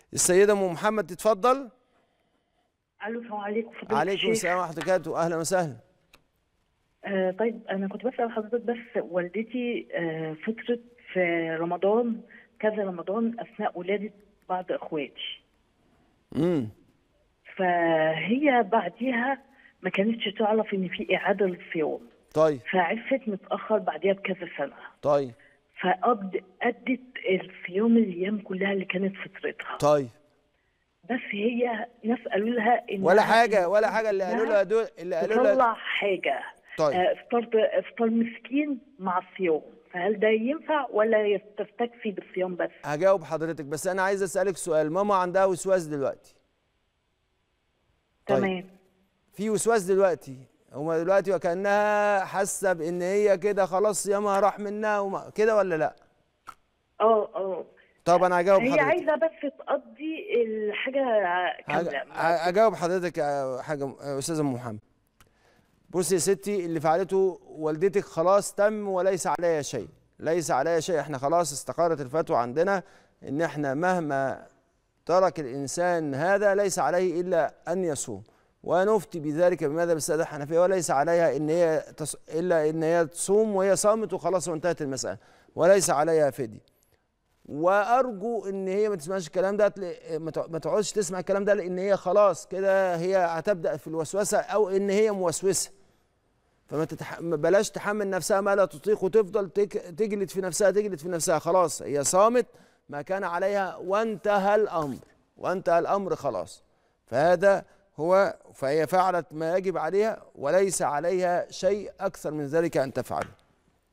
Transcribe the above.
السيده ام محمد تتفضل الو السلام عليكم فضيلة عليكم الشيخ. السلام ورحمه الله وبركاته اهلا وسهلا آه طيب انا كنت بسال حضرتك بس والدتي آه فطرت في رمضان كذا رمضان اثناء ولاده بعض اخواتي امم فهي بعديها ما كانتش تعرف ان في اعاده للصيام طيب فعرفت متاخر بعديها بكذا سنه طيب فقد ادت الصيام الايام كلها اللي كانت فطرتها طيب بس هي ناس قالوا لها ان ولا حاجه ولا حاجه اللي قالوا لها دول اللي قالوا لها تطلع حاجه طيب. آه، افطار افطار مسكين مع الصيام فهل ده ينفع ولا تستكفي بالصيام بس هجاوب حضرتك بس انا عايز اسالك سؤال ماما عندها وسواس دلوقتي طيب. تمام في وسواس دلوقتي هما دلوقتي وكانها حاسه بان هي كده خلاص صيامها راح منها وما كده ولا لا اه اه طب انا هجاوب هي حضرتك عايزه بس تقضي الحاجه كامله هج- ه- هجاوب حضرتك يا حاجه يا استاذه أم محمد بصي يا ستي اللي فعلته والدتك خلاص تم وليس عليها شيء ليس عليها شيء احنا خلاص استقرت الفتوى عندنا ان احنا مهما ترك الانسان هذا ليس عليه الا ان يصوم ونفتي بذلك بماذا بالساده الحنفيه وليس عليها ان هي تص... الا ان هي تصوم وهي صامت وخلاص وانتهت المساله وليس عليها فديه وارجو ان هي ما تسمعش الكلام ده تل- ما تع- ما تقعدش تسمع الكلام ده لان هي خلاص كده هي هتبدا في الوسوسه او ان هي موسوسه فما تتح... ما بلاش تحمل نفسها ما لا تطيق وتفضل تك... تجلد في نفسها تجلد في نفسها خلاص هي صامت ما كان عليها وانتهى الامر وانتهى الامر خلاص فهذا هو فهي فعلت ما يجب عليها وليس عليها شيء اكثر من ذلك ان تفعله